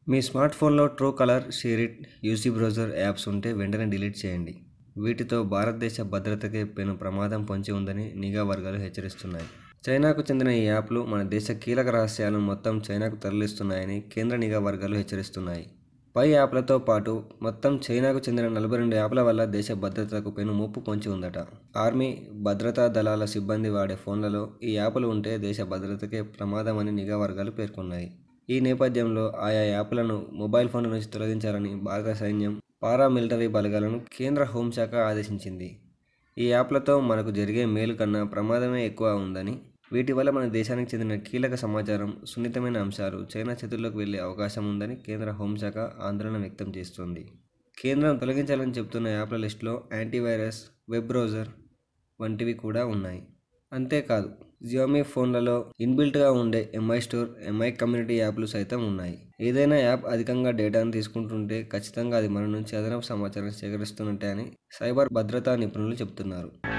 మీ smart ఫోన్లో Truecaller SHAREit UC browser apps ఉంటే వెంటనే డిలీట్ చేయండి వీటితో భారతదేశ భద్రతకే పెను ప్రమాదం పొంచి ఉందని నిఘా వర్గాలు హెచ్చరిస్తున్నాయి చైనాకు చెందిన ఈ యాప్లు మన దేశ కీలక రహస్యాలను మొత్తం చైనాకు తరలిస్తున్నాయని కేంద్ర నిఘా వర్గాలు హెచ్చరిస్తున్నాయి పై యాప్లతో పాటు మొత్తం చైనాకు చెందిన నలభై రెండు యాప్ల వల్ల దేశ భద్రతకు పెను ముప్పు పొంచి ఉందట ఆర్మీ భద్రతా దళాల సిబ్బంది వాడే ఫోన్లలో ఈ యాప్లు ఉంటే దేశ భద్రతకే ప్రమాదమని నిఘా వర్గాలు పేర్కొన్నాయి ఈ నేపథ్యంలో ఆయా యాప్లను మొబైల్ ఫోన్ల నుంచి తొలగించాలని భారత సైన్యం పారామిలిటరీ బలగాలను కేంద్ర హోంశాఖ ఆదేశించింది ఈ యాప్లతో మనకు జరిగే మేలు కన్నా ప్రమాదమే ఎక్కువ ఉందని వీటి వల్ల మన దేశానికి చెందిన కీలక సమాచారం సున్నితమైన అంశాలు చైనా చేతుల్లోకి వెళ్లే అవకాశం ఉందని కేంద్ర హోంశాఖ ఆందోళన వ్యక్తం చేస్తోంది కేంద్రం తొలగించాలని చెబుతున్న యాప్ల లిస్టులో యాంటీవైరస్ వెబ్ బ్రౌజర్ వంటివి కూడా ఉన్నాయి అంతేకాదు జియోమీ ఫోన్లలో ఇన్బిల్ట్గా ఉండే ఎంఐ స్టోర్ ఎంఐ కమ్యూనిటీ యాప్లు సైతం ఉన్నాయి ఏదైనా యాప్ అధికంగా డేటాను తీసుకుంటుంటే ఖచ్చితంగా అది మన నుంచి అదనపు సమాచారం సేకరిస్తున్నట్టే అని సైబర్ భద్రతా నిపుణులు చెబుతున్నారు